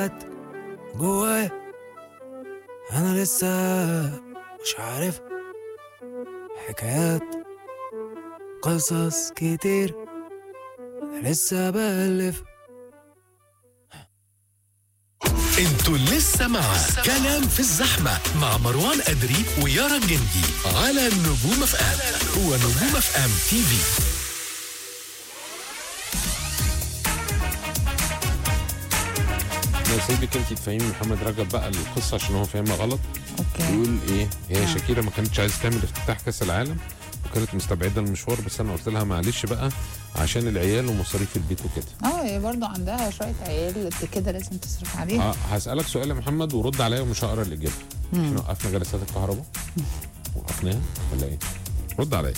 حاجات جوايا انا لسه مش عارف حكايات قصص كتير انا لسه بألف انتوا لسه مع كلام في الزحمة مع مروان أدري ويارا الجندي على نجوم اف ام ونجوم اف ام تي في انا سيبك انت تفهمي محمد رجب بقى القصه عشان هو فاهمها غلط اوكي بيقول ايه هي آه. شاكيرا ما كانتش عايزه تعمل افتتاح كاس العالم وكانت مستبعده المشوار بس انا قلت لها معلش بقى عشان العيال ومصاريف البيت وكده اه هي برضه عندها شويه عيال قد كده لازم تصرف عليها اه هسالك سؤال يا محمد ورد عليا ومش هقرا الاجابه احنا وقفنا جلسات الكهرباء وقفناها ولا ايه رد عليا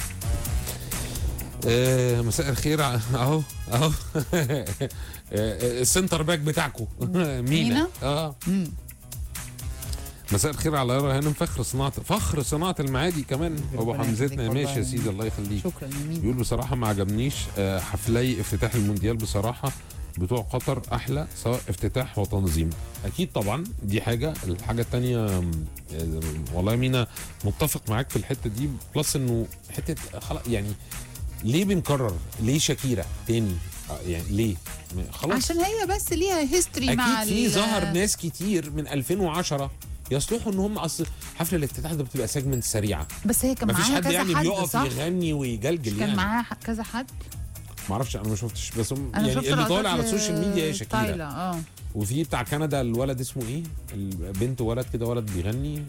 آه مساء الخير ع- اهو اهو آه، آه، السنتر باك بتاعكم مينا مينا؟ اه مم. مساء الخير على يارا هانم فخر صناعه فخر صناعه المعادي كمان ابو ربنا حمزتنا يخليك ماشي يا والله. سيدي الله يخليك شكرا يمين بيقول بصراحه ما عجبنيش آه، حفلي افتتاح المونديال بصراحه بتوع قطر احلى سواء افتتاح وتنظيم اكيد طبعا دي حاجه الحاجه الثانيه والله مينا متفق معاك في الحته دي بلس انه حته خلاص يعني ليه بنكرر ليه شاكيرا تاني آه، يعني ليه خلاص عشان هي بس ليها هيستوري مع اكيد في ال- ظهر ناس كتير من 2010 يصلحوا ان هم اصل حفله الافتتاح ده بتبقى سيجمنت سريعه بس هي كان مفيش معاها حد كذا يعني حد بيقف صح؟ يغني ويجلجل كان يعني معاها ح- كذا حد ما اعرفش انا ما شفتش بس هم انا يعني شفت اللي لقطات طالع على السوشيال ميديا هي شاكيرا تايلا اه وفي بتاع كندا الولد اسمه ايه البنت ولد كده ولد بيغني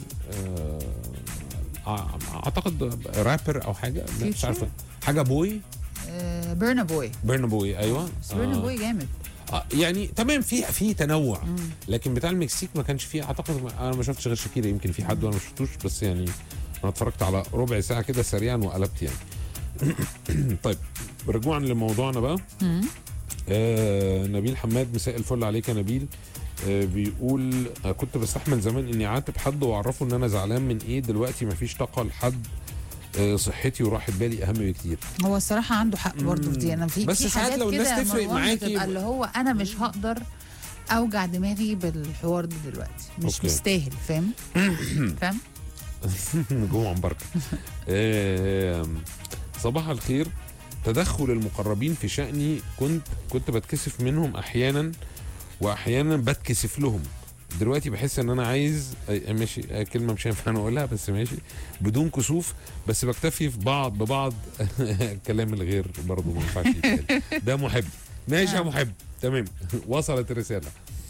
آه، اعتقد رابر او حاجه لا، مش Future؟ عارفه حاجه بوي آه، بيرنا بوي بيرنا بوي ايوه بس بيرنا آه. بوي جامد آه يعني تمام في في تنوع لكن بتاع المكسيك ما كانش فيه اعتقد ما- انا ما شفتش غير شاكيرا يمكن في حد وانا ما شفتوش بس يعني انا اتفرجت على ربع ساعه كده سريعا وقلبت يعني طيب رجوعا لموضوعنا بقى مم. آه نبيل حماد مساء الفل عليك يا نبيل آه بيقول آه كنت بستحمل زمان اني اعاتب حد واعرفه ان انا زعلان من ايه دلوقتي مفيش طاقه لحد آه صحتي وراحه بالي اهم بكتير هو الصراحه عنده حق برضه في دي انا في بس في ساعات حاجات لو الناس كده تفرق مروان معاكي بتبقى ب- اللي هو انا مش هقدر اوجع دماغي بالحوار ده دلوقتي مش أوكي. مستاهل فاهم فاهم نجوم عن بركه آه صباح الخير تدخل المقربين في شأني كنت كنت بتكسف منهم احيانا واحيانا بتكسف لهم دلوقتي بحس ان انا عايز آه، ماشي آه، كلمه مش هينفع أنا اقولها بس ماشي بدون كسوف بس بكتفي في بعض ببعض الكلام الغير برضه ما ينفعش يتقال ده محب ماشي يا محب تمام وصلت الرساله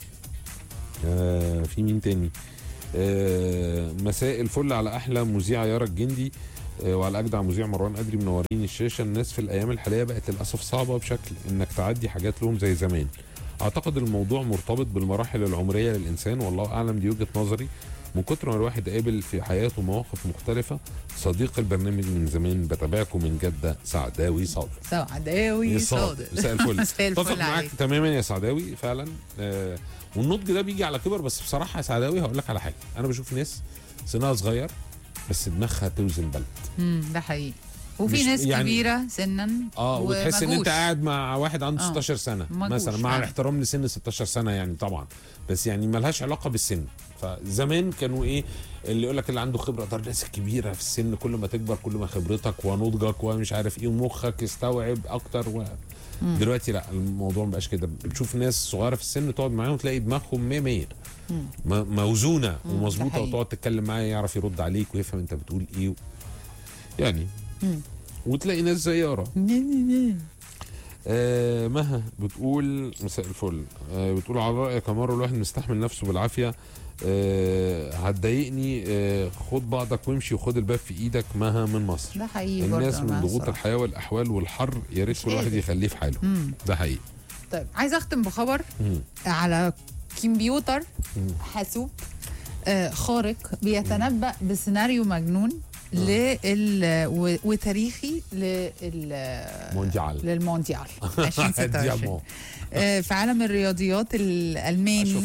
آه في مين تاني آه مساء الفل على احلى مذيعه يارا الجندي آه وعلى اجدع مذيع مروان ادري منورين الشاشه الناس في الايام الحاليه بقت للاسف صعبه بشكل انك تعدي حاجات لهم زي زمان اعتقد الموضوع مرتبط بالمراحل العمريه للانسان والله اعلم دي وجهه نظري من كتر ما الواحد قابل في حياته مواقف مختلفه صديق البرنامج من زمان بتابعكم من جده سعداوي صادق سعداوي صادق مساء الفل مساء الفل اتفق معاك عليك. تماما يا سعداوي فعلا آه والنضج ده بيجي على كبر بس بصراحه يا سعداوي هقول لك على حاجه انا بشوف ناس سنها صغير بس دماغها توزن بلد امم ده حقيقي وفي مش- ناس يعني- كبيره سنا اه وتحس ان انت ومجوش. قاعد مع واحد عنده آه. 16 سنه مجوش مثلا مع فعلا. الاحترام لسن 16 سنه يعني طبعا بس يعني ملهاش علاقه بالسن فزمان كانوا ايه اللي يقول لك اللي عنده خبره ده الناس الكبيره في السن كل ما تكبر كل ما خبرتك ونضجك ومش عارف ايه ومخك يستوعب اكتر و... دلوقتي لا الموضوع ما بقاش كده بتشوف ناس صغيره في السن تقعد معاهم تلاقي دماغهم 100 100 م- موزونه ومظبوطه حقيقي. وتقعد تتكلم معاه يعرف يرد عليك ويفهم انت بتقول ايه يعني مم. وتلاقي ناس زي يارا آه مها بتقول مساء الفل آه بتقول على رأيك يا مارو الواحد مستحمل نفسه بالعافية آه هتضايقني آه خد بعضك وامشي وخد الباب في ايدك مها من مصر ده حقيقي برضه الناس من أنا ضغوط الصراحة. الحياة والأحوال والحر يا ريت كل واحد قادر. يخليه في حاله مم. ده حقيقي طيب عايزه اختم بخبر مم. على كمبيوتر مم. حاسوب آه خارق بيتنبأ بسيناريو مجنون لل و- وتاريخي لل مونديال للمونديال 2026 ديامون. آه، في عالم الرياضيات آه، الالماني شفت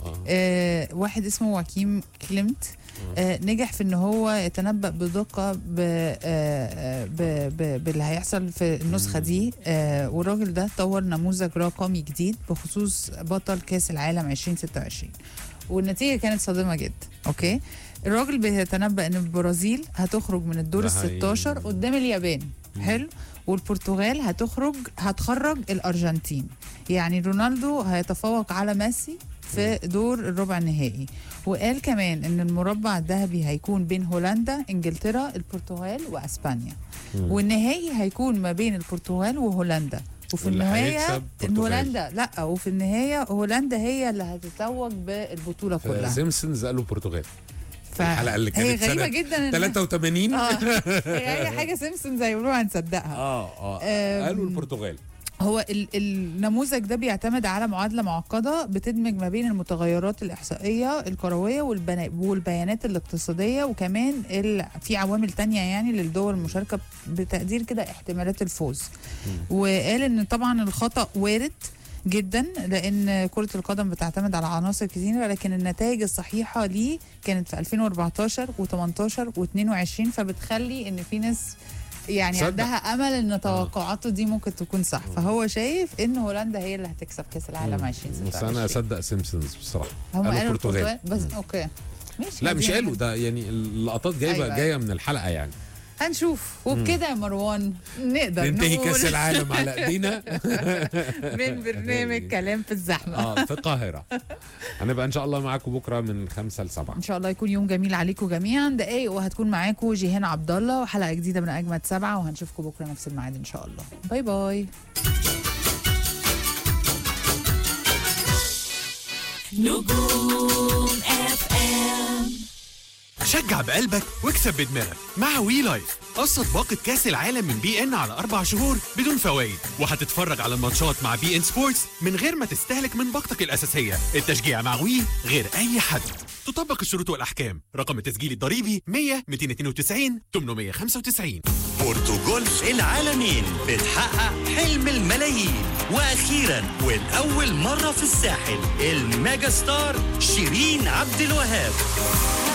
آه. آه واحد اسمه واكيم كليمت آه نجح في ان هو يتنبأ بدقة ب- آه، آه، ب- ب- باللي هيحصل في النسخة دي آه والراجل ده طور نموذج رقمي جديد بخصوص بطل كأس العالم 2026 والنتيجة كانت صادمة جدا اوكي الراجل بيتنبأ ان البرازيل هتخرج من الدور ده ال هي- 16 قدام اليابان حلو والبرتغال هتخرج هتخرج الارجنتين يعني رونالدو هيتفوق على ميسي في دور الربع النهائي وقال كمان ان المربع الذهبي هيكون بين هولندا انجلترا البرتغال واسبانيا مم. والنهائي هيكون ما بين البرتغال وهولندا وفي واللي النهايه هيكسب إن برتغال. هولندا لا وفي النهايه هولندا هي اللي هتتوج بالبطوله كلها سيمسونز قالوا البرتغال ف... الحلقه اللي هي كانت غريبه سنه جدا إن- 83 اه هي اي حاجه سيمسون زي ما بيقولوا هنصدقها اه اه أم، قالوا البرتغال هو ال- النموذج ده بيعتمد على معادله معقده بتدمج ما بين المتغيرات الاحصائيه الكرويه والبنا- والبيانات الاقتصاديه وكمان ال... في عوامل تانية يعني للدول المشاركه بتقدير كده احتمالات الفوز وقال ان طبعا الخطا وارد جدا لان كره القدم بتعتمد على عناصر كثيره لكن النتائج الصحيحه ليه كانت في 2014 و18 و22 فبتخلي ان في ناس يعني تصدق. عندها امل ان توقعاته دي ممكن تكون صح فهو شايف ان هولندا هي اللي هتكسب كاس العالم بس انا 2026 اصدق سيمسونز بصراحه هم قالوا قالوا البرتغال. البرتغال بس اوكي ماشي لا مش خلينا قالوا ده يعني اللقطات جايبه أيوة، جايه من الحلقه يعني هنشوف وبكده يا مروان نقدر ننتهي نقول كاس العالم على ايدينا من برنامج كلام في الزحمه اه في القاهره هنبقى ان شاء الله معاكم بكره من خمسة لسبعة ان شاء الله يكون يوم جميل عليكم جميعا دقايق وهتكون معاكم جيهان عبد الله وحلقه جديده من اجمد سبعه وهنشوفكم بكره نفس الميعاد ان شاء الله باي باي نجوم اف ام شجع بقلبك واكسب بدماغك مع وي لايف قصة باقة كأس العالم من بي ان على أربع شهور بدون فوائد وهتتفرج على الماتشات مع بي ان سبورتس من غير ما تستهلك من باقتك الأساسية التشجيع مع وي غير أي حد تطبق الشروط والأحكام رقم التسجيل الضريبي 100 292 895 بورتوجولف العالمين بتحقق حلم الملايين واخيرا والاول مره في الساحل الميجا ستار شيرين عبد الوهاب